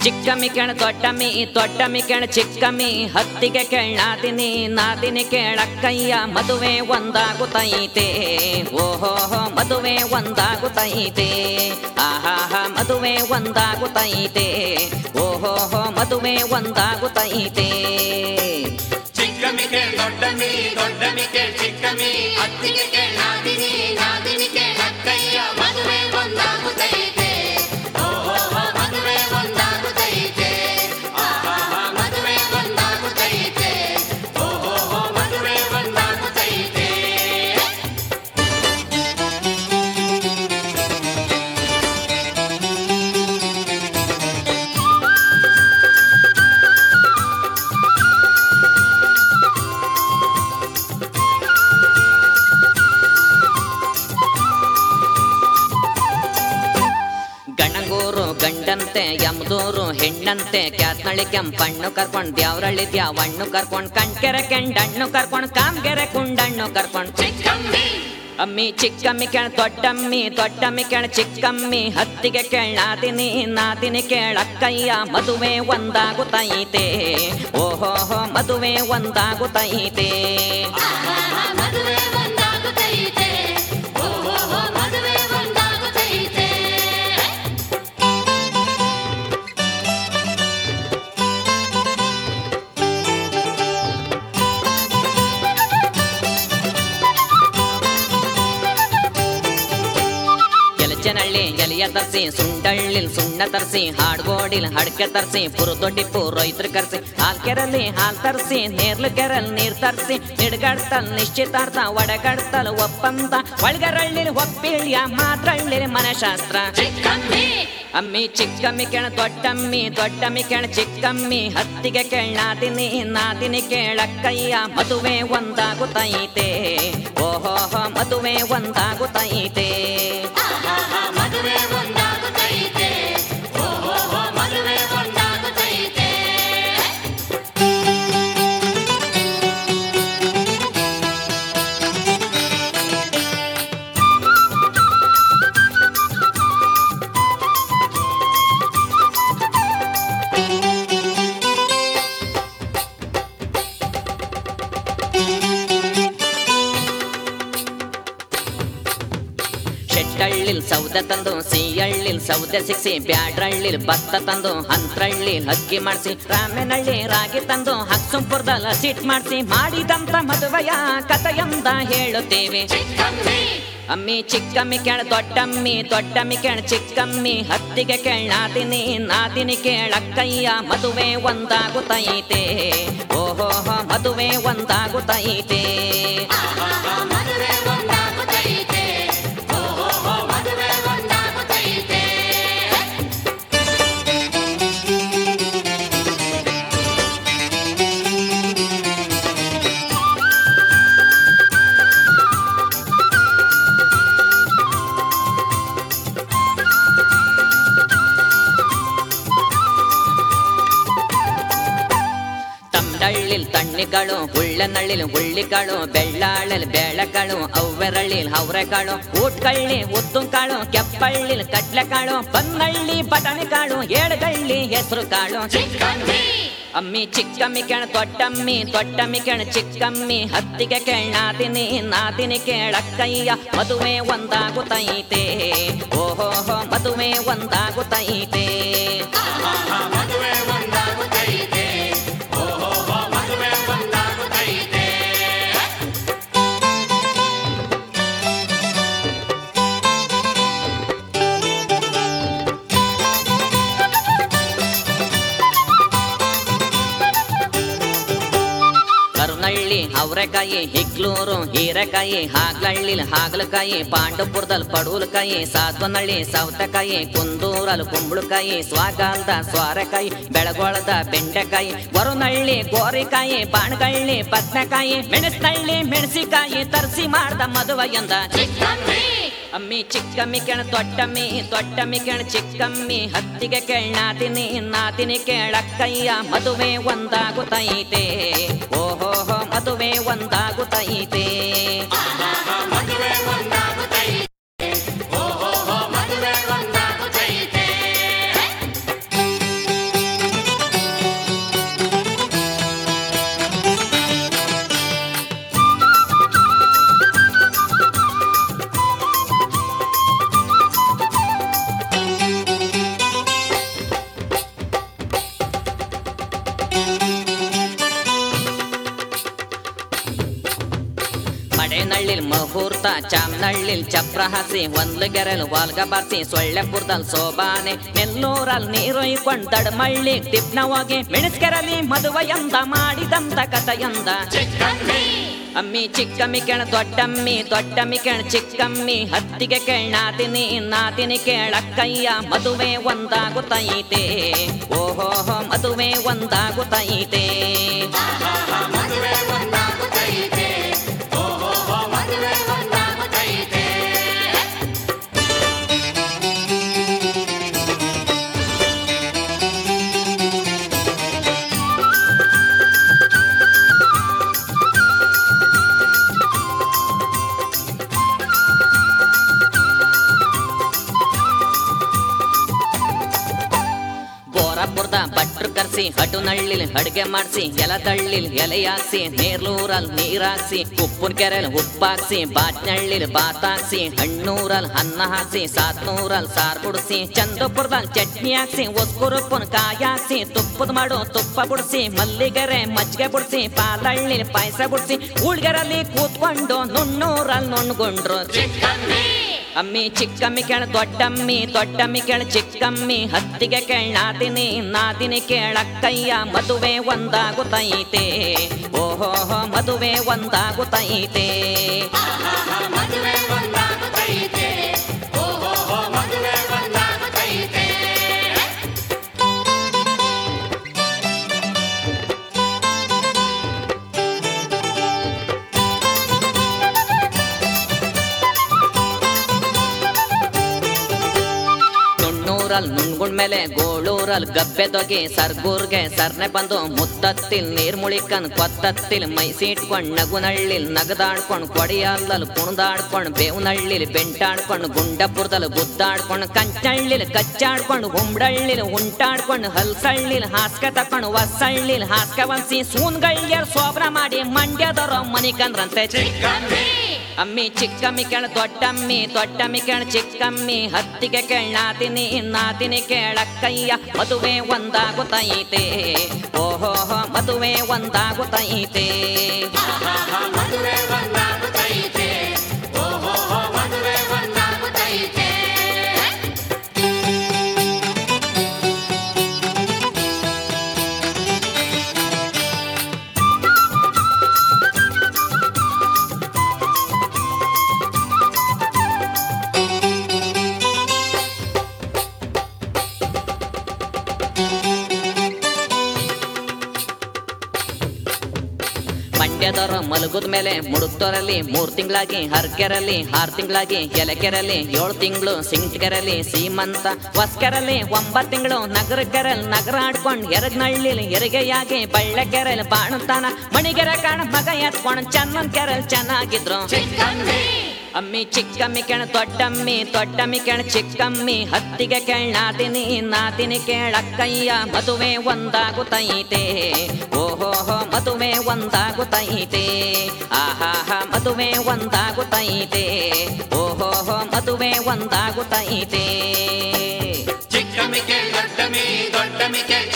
ಚಿಕ್ಕಮ್ಮಿ ಕೆಣ ದೊಡ್ಡಮ್ಮಿ ದೊಡ್ಡಮ್ಮಿ ಕೆಣ ಚಿಕ್ಕಮ್ಮಿ ಹತ್ತಿಗೆ ಕೆಳ್ಳಾದಿನಿ ನಾದಿನಿ ಕೇಳಕ್ಕಯ್ಯ ಮದುವೆ ಒಂದಾಗುತ್ತೈತೆ ಓಹೋ ಮದುವೆ ಒಂದಾಗುತ್ತೈತೆ ಆಹಾಹ ಮದುವೆ ಒಂದಾಗುತ್ತೈತೆ ಓಹೋ ಮದುವೆ ಒಂದಾಗುತ್ತೈತೆ ಚಿಕ್ಕಮಿಕೆ ದೊಡ್ಡಮಿ ದೊಡ್ಡಮಿಕೆ ಚಿಕ್ಕಮಿ ಅತ್ತಿಗೆ ನಾದಿನಿ ನಾದಿನಿಗೆ ಅಕ್ಕಯ್ಯ ಮದುವೆ ಒಂದಾಗುತ್ತೈತೆ ಓಹೋ ಮದುವೆ ಒಂದಾಗುತ್ತೈತೆ ಆಹಾ ಮದುವೆ ಒಂದಾಗುತ್ತೈತೆ ಓಹೋ ಮದುವೆ ಒಂದಾಗುತ್ತೈತೆ ಗಣಗೂರು ಗಂಡಂತೆ ಯಮದೂರು ಹೆಣ್ಣಂತೆ ಕ್ಯಾತ್ನಳ್ಳಿ ಕೆಂಪಣ್ಣು ಕರ್ಕೊಂಡ್ ದ್ಯಾವ್ರಳ್ಳಿ ದ್ಯಾವಣ್ಣು ಕರ್ಕೊಂಡ್ ಕಣ್ಕೆರೆ ಕೆಂಡಣ್ಣು ಕರ್ಕೊಂಡ್ ಕಾಮ್ಗೆರೆ ಕುಂಡಣ್ಣು ಕರ್ಕೊಂಡ್ ಚಿಕ್ಕಮ್ಮಿ ಅಮ್ಮಿ ಚಿಕ್ಕಮ್ಮಿ ಕೆಣ ದೊಡ್ಡಮ್ಮಿ ದೊಡ್ಡಮ್ಮಿ ಕೆಣ ಚಿಕ್ಕಮ್ಮಿ ಹತ್ತಿಗೆ ಕೇಳಾದಿನಿ ನಾದಿನಿ ಕೇಳಕ್ಕಯ್ಯ ಮದುವೆ ಒಂದಾಗುತ್ತೈತೆ ಓಹೋ ಮದುವೆ ಒಂದಾಗುತ್ತೈತೆ ಆಹಾ ಮದುವೆ ಒಂದಾಗುತ್ತೈತೆ ಓಹೋ ಮದುವೆ ಒಂದಾಗುತ್ತೈತೆ ಎಲಚನಳ್ಳಿ ಎಲಿಯ ತರ್ಸಿ ಸುಂಡಳ್ಳಿಲ್ ಸುಣ್ಣ ತರ್ಸಿ ಹಾಡ್ಗೋಡಿಲ್ ಹಡ್ಕೆ ತರ್ಸಿ ಪುರುದೊಡ್ಡಿಪ್ಪು ರೈತರು ಕರ್ಸಿ ಹಾಲ್ ಕೆರಲ್ಲಿ ಹಾಲ್ ತರ್ಸಿ ನೇರ್ಲು ಕೆರಲ್ ನೀರ್ ತರ್ಸಿ ನಿಡ್ಗಡ್ತಲ್ ನಿಶ್ಚಿತಾರ್ಥ ಒಡಗಡ್ತಲ್ ಒಪ್ಪಂದ ಒಳಗರಳ್ಳಿಲ್ ಒಪ್ಪಿಳ್ಯ ಮಾತ್ರಳ್ಳಿಲ್ ಮನಶಾಸ್ತ್ರ ಚಿಕ್ಕಮ್ಮಿ ಅಮ್ಮಿ ಚಿಕ್ಕಮ್ಮಿ ಕೆಣ ದೊಡ್ಡಮ್ಮಿ ದೊಡ್ಡಮ್ಮಿ ಕೆಣ ಚಿಕ್ಕಮ್ಮಿ ಹತ್ತಿಗೆ ಕೆಳ್ಳಾದಿನಿ ನಾದಿನಿ ಕೇಳಕ್ಕಯ್ಯ ಮದುವೆ ಒಂದಾಗುತ್ತೈತೆ ಓಹೋ ಮದುವೆ ಒಂದಾಗುತ್ತೈತೆ ಆಹಾ ಮದುವೆ ಒಂದಾಗುತ್ತೈತೆ ಓಹೋ ಮದುವೆ ಒಂದಾಗುತ್ತೈತೆ ಶೆಟ್ಟಳ್ಳಿಲ್ ಸೌದೆ ತಂದು ಸಿಯಳ್ಳಿಲ್ ಸೌದೆ ಸಿಕ್ಸಿ ಬ್ಯಾಡ್ರಳ್ಳಿಲ್ ಭತ್ತ ತಂದು ಹಂತ್ರಳ್ಳಿಲ್ ಹಕ್ಕಿ ಮಾಡಿಸಿ ರಾಮೆನಳ್ಳಿ ರಾಗಿ ತಂದು ಹಕ್ಸುಂಪುರದಲ್ಲಿ ಹಸಿಟ್ ಮಾಡಿಸಿ ಮಾಡಿದಂತ ಮದುವೆಯ ಕಥೆಯಂದ ಹೇಳುತ್ತೇವೆ ಚಿಕ್ಕಮ್ಮಿ ಅಮ್ಮಿ ಚಿಕ್ಕಮ್ಮಿ ಕೆಳ ದೊಡ್ಡಮ್ಮಿ ದೊಡ್ಡಮ್ಮಿ ಕೆಳ ಚಿಕ್ಕಮ್ಮಿ ಹತ್ತಿಗೆ ಕೆಳ್ಳಾದಿನಿ ನಾದಿನಿ ಕೇಳಕ್ಕಯ್ಯ ಮದುವೆ ಒಂದಾಗುತ್ತೈತೆ ಓಹೋ ಮದುವೆ ಒಂದಾಗುತ್ತೈತೆ ಆಹಾ ಮದುವೆ ಒಂದಾಗುತ್ತೈತೆ ಓಹೋ ಮದುವೆ ಒಂದಾಗುತ್ತೈತೆ ತಮ್ಡಳ್ಳಿಲ್ ತಣ್ಣಿಗಳು ಉಳ್ಳನಳ್ಳಿಲ್ ಹುಳ್ಳಿಗಳು ಬೆಳ್ಳಾಳಲ್ ಬೇಳಗಳು ಅವ್ವೆರಳ್ಳಿಲ್ ಅವ್ರೆಗಳು ಊಟ್ಕಳ್ಳಿ ಉದ್ದುಂಕಾಳು ಕೆಪ್ಪಳ್ಳಿಲ್ ಕಡ್ಲೆಕಾಳು ಬನ್ನಳ್ಳಿ ಬಟಾಣಿಕಾಳು ಏಳುಗಳ್ಳಿ ಹೆಸರು ಕಾಳು ಚಿಕ್ಕಮ್ಮಿ ಅಮ್ಮಿ ಚಿಕ್ಕಮ್ಮಿ ಕೆಣ ದೊಡ್ಡಮ್ಮಿ ದೊಡ್ಡಮ್ಮಿ ಕೆಣ ಚಿಕ್ಕಮ್ಮಿ ಹತ್ತಿಗೆ ಕೆಳ್ಳಾದಿನಿ ನಾದಿನಿ ಕೇಳಕ್ಕಯ್ಯ ಮದುವೆ ಒಂದಾಗುತ್ತೈತೆ ಓಹೋ ಮದುವೆ ಒಂದಾಗುತ್ತೈತೆ ಆಹಾ ಮದುವೆ ಒಂದಾಗುತ್ತೈತೆ ಓಹೋ ಮದುವೆ ಒಂದಾಗುತ್ತೈತೆ ಕರುನಳ್ಳಿ ಅವರೆಕಾಯಿ ಹಿಗ್ಲೂರು ಹೀರೆಕಾಯಿ ಹಾಗ್ಲಳ್ಳಿಲ್ ಹಾಗಲಕಾಯಿ ಪಾಂಡುಪುರದಲ್ಲಿ ಪಡೂಲಕಾಯಿ ಸಾತ್ವನಳ್ಳಿ ಸೌತೆಕಾಯಿ ಕುಂದೂರಲ್ಲಿ ಕುಂಬಳಕಾಯಿ ಸ್ವಾಗಾಲ್ದ ಸ್ವಾರೆಕಾಯಿ ಬೆಳಗೊಳದ ಬೆಂಡೆಕಾಯಿ ವರುನಳ್ಳಿ ಗೋರಿಕಾಯಿ ಬಾಣಗಳ್ಳಿ ಬದನೆಕಾಯಿ ಮೆಣಸ್ನಳ್ಳಿ ಮೆಣಸಿಕಾಯಿ ತರಿಸಿ ಮಾಡ್ದ ಮದುವೆಯಂದ ಚಿಕ್ಕಮ್ಮಿ ಅಮ್ಮಿ ಚಿಕ್ಕಮ್ಮಿ ಕೆಣ ದೊಡ್ಡಮ್ಮಿ ದೊಡ್ಡಮ್ಮಿ ಕೆಣ ಚಿಕ್ಕಮ್ಮಿ ಹತ್ತಿಗೆ ಕೆಳ್ಳಾದಿನಿ ನಾದಿನಿ ಕೇಳಕ್ಕಯ್ಯ ಮದುವೆ ಒಂದಾಗುತ್ತೈತೆ ಓಹೋ ಮದುವೆ ಒಂದಾಗುತ್ತೈತೆ ಆಹಾ ಮದುವೆ ಒಂದಾಗುತ್ತೈತೆ ಓಹೋ ಮದುವೆ ಒಂದಾಗುತ್ತೈತೆ ಮುಹೂರ್ತ ಚಾಮ್ನಳ್ಳಿಲ್ ಚಪ್ರ ಹಾಸಿ ಒಂದ್ಲು ಗೆರೆಲ್ ವಾಲ್ಗ ಬಾರ್ಸಿ ಸೊಳ್ಳೆಪುರದಲ್ಲಿ ಸೋಬಾನೆ ನೆಲ್ಲೂರಲ್ಲಿ ನೀರೊಯ್ಕೊಂಡ್ ದಡ್ಮಳ್ಳಿ ಟಿಪ್ನ ಹೋಗಿ ಮೆಣಸ್ಕೆರಲಿ ಮದುವೆಯಂದ ಮಾಡಿದಂತ ಕಥೆಯಂದ ಚಿಕ್ಕಮ್ಮಿ ಅಮ್ಮಿ ಚಿಕ್ಕಮ್ಮಿ ಕೆಣ ದೊಡ್ಡಮ್ಮಿ ದೊಡ್ಡಮ್ಮಿ ಕೆಣ ಚಿಕ್ಕಮ್ಮಿ ಹತ್ತಿಗೆ ಕೇಳ ನಾದಿನಿ ನಾದಿನಿ ಕೇಳಕ್ಕಯ್ಯ ಮದುವೆ ಒಂದಾಗುತ್ತೈತೆ ಓಹೋ ಮದುವೆ ಒಂದಾಗುತ್ತೈತೆ ಆಹಾ ಮದುವೆ ಒಂದಾಗುತ್ತೈತೆ ಓಹೋ ಮದುವೆ ಒಂದಾಗುತ್ತೈತೆ ಬೋರಾಪುರದ ಭಟ್ರು ಕರ್ಸಿ ಹಟುನಳ್ಳಿಲ್ ಅಡ್ಗೆ ಮಾಡ್ಸಿ ಎಲ ತಳ್ಳಿಲ್ ಎಲೆಯಾಕ್ಸಿ ನೇರ್ಲೂರಲ್ ನೀರಾಕ್ಸಿ ಉಪ್ಪುನ್ ಕೆರೆಲ್ ಉಪ್ಪಾಕ್ಸಿ ಬಾಚ್ನಳ್ಳಿಲ್ ಬಾತಾಕ್ಸಿ ಹಣ್ಣೂರಲ್ ಅನ್ನ ಹಾಕ್ಸಿ ಸಾತ್ನೂರಲ್ ಸಾರ್ ಬುಡ್ಸಿ ಚಂದ್ರಪುರದಲ್ಲಿ ಚಟ್ನಿ ಹಾಕ್ಸಿ ಒಸ್ಕುರುಪ್ಪನ್ ಕಾಯಾಕ್ಸಿ ತುಪ್ಪದ ಮಾಡು ತುಪ್ಪ ಬುಡ್ಸಿ ಮಲ್ಲಿಗೆರೆ ಮಜ್ಜಿಗೆ ಬುಡ್ಸಿ ಪಾಲಳ್ಳಿಲ್ ಪಾಯಸ ಬುಡ್ಸಿ ಉಳ್ಗೆರಲ್ಲಿ ಕೂತ್ಕೊಂಡು ನುಣ್ಣೂರಲ್ಲಿ ನುಣ್ಗೊಂಡ್ರು ಚಿಕ್ಕಮ್ಮಿ ಅಮ್ಮಿ ಚಿಕ್ಕಮ್ಮಿ ಕೇಳ ದೊಡ್ಡಮ್ಮಿ ದೊಡ್ಡಮ್ಮಿ ಕೇಳ ಚಿಕ್ಕಮ್ಮಿ ಹತ್ತಿಗೆ ಕೇಳ ನಾದಿನಿ ನಾದಿನಿ ಕೇಳಕ್ಕಯ್ಯ ಮದುವೆ ಒಂದಾಗುತ್ತೈತೆ ಓಹೋ ಮದುವೆ ಒಂದಾಗುತ್ತೈತೆ ಆಹಾ ಮದುವೆ ಒಂದಾಗುತ್ತೈತೆ ಓಹೋ ಮದುವೆ ಒಂದಾಗುತ್ತೈತೆ ನುಣ್ಣೂರಲ್ ನುಣ್ಗುಂಡ್ ಮೇಲೆ ಗೋಳೂರಲ್ ಗಬ್ಬೆ ತೊಗಿ ಸರ್ಗೂರ್ಗೆ ಸರ್ನೆ ಬಂದು ಮುತ್ತತ್ತಿಲ್ ನೀರ್ ಮುಳಿಕನ್ ಕೊತ್ತತ್ತಿಲ್ ಮೈ ಸೀಟ್ಕೊಂಡ್ ನಗುನಳ್ಳಿಲ್ ನಗದಾಡ್ಕೊಂಡ್ ಕೊಡಿಯಲ್ಲಲ್ ಕುಣ್ದಾಡ್ಕೊಂಡ್ ಬೇವ್ನಳ್ಳಿಲ್ ಬೆಂಟಾಡ್ಕೊಂಡ್ ಗುಂಡಪುರದಲ್ಲಿ ಗುದ್ದಾಡ್ಕೊಂಡ್ ಕಂಚಳ್ಳಿಲ್ ಕಚ್ಚಾಡ್ಕೊಂಡ್ ಉಂಬಡಳ್ಳಿಲ್ ಉಂಟಾಡ್ಕೊಂಡ್ ಹಲ್ಸಳ್ಳಿಲ್ ಹಾಸ್ಕ ತಕೊಂಡ್ ಹೊಸಳ್ಳಿಲ್ ಹಾಸ್ಕ ಒಂದ್ಸಿ ಸೂನ್ಗಳ್ಯರ್ ಸೋಬ್ರ ಮಾಡಿ ಮಂಡ್ಯದವ್ರ ಮನಿಕಂದ್ರಂತೆ ಚಿಕ್ಕಮ್ಮಿ ಅಮ್ಮಿ ಚಿಕ್ಕಮ್ಮಿ ಕೇಳ ದೊಡ್ಡಮ್ಮಿ ದೊಡ್ಡಮ್ಮಿ ಕೇಳ ಚಿಕ್ಕಮ್ಮಿ ಹತ್ತಿಗೆ ಕೇಳ ನಾದಿನಿ ನಾದಿನಿ ಕೇಳಕ್ಕಯ್ಯ ಮದುವೆ ಒಂದಾಗುತ್ತೈತೆ ಓಹೋ ಮದುವೆ ಒಂದಾಗುತ್ತೈತೆ ಆಹಾ ಮದುವೆ ಒಂದಾಗುತ್ತೈತೆ ಓಹೋ ಮದುವೆ ಒಂದಾಗುತ್ತೈತೆ ಮಂಡ್ಯದವರು ಮಲಗುದ ಮೇಲೆ ಮುಡುಕ್ತೋರಲ್ಲಿ ಮೂರ್ ತಿಂಗಳಾಗಿ ಹರ್ಕೆರಲ್ಲಿ ಆರ್ ತಿಂಗಳಾಗಿ ಎಲೆಕೆರಲ್ಲಿ ಏಳು ತಿಂಗಳು ಸಿಂಟ್ಕೆರಲ್ಲಿ ಸೀಮಂತ ಹೊಸ್ಕೆರಲ್ಲಿ ಒಂಬತ್ತು ತಿಂಗಳು ನಗರ ಕೆರಲ್ ನಗರ ಆಡ್ಕೊಂಡ್ ಎರಗ್ನಳ್ಳಿಲ್ ಎರಗೆಯಾಗಿ ಬಳ್ಳೆ ಕೆರೆಲ್ ಬಾಣುತ್ತಾನ ಮಣಿಗೆರೆ ಕಾಣ ಮಗ ಎತ್ಕೊಂಡ್ ಚನ್ನನ್ ಕೆರಲ್ ಚೆನ್ನಾಗಿದ್ರು ಚಿಕ್ಕಮ್ಮಿ ಅಮ್ಮಿ ಚಿಕ್ಕಮ್ಮಿ ಕೆಣ ದೊಡ್ಡಮ್ಮಿ ದೊಡ್ಡಮ್ಮಿ ಕೆಣ ಚಿಕ್ಕಮ್ಮಿ ಹತ್ತಿಗೆ ಕೆಳ ನಾದಿನಿ ನಾದಿನಿ ಕೇಳಕ್ಕಯ್ಯ ಮದುವೆ ಒಂದಾಗುತ್ತೈತೆ ಓಹೋ ಮದುವೆ ಒಂದಾಗುತ್ತೈತೆ ಆಹಾಹ ಮದುವೆ ಒಂದಾಗುತ್ತೈತೆ ಓಹೋ ಮದುವೆ ಒಂದಾಗುತ್ತೈತೆ ಚಿಕ್ಕಮಿಕೆ ದೊಡ್ಡಮಿ ದೊಡ್ಡಮಿಕೆ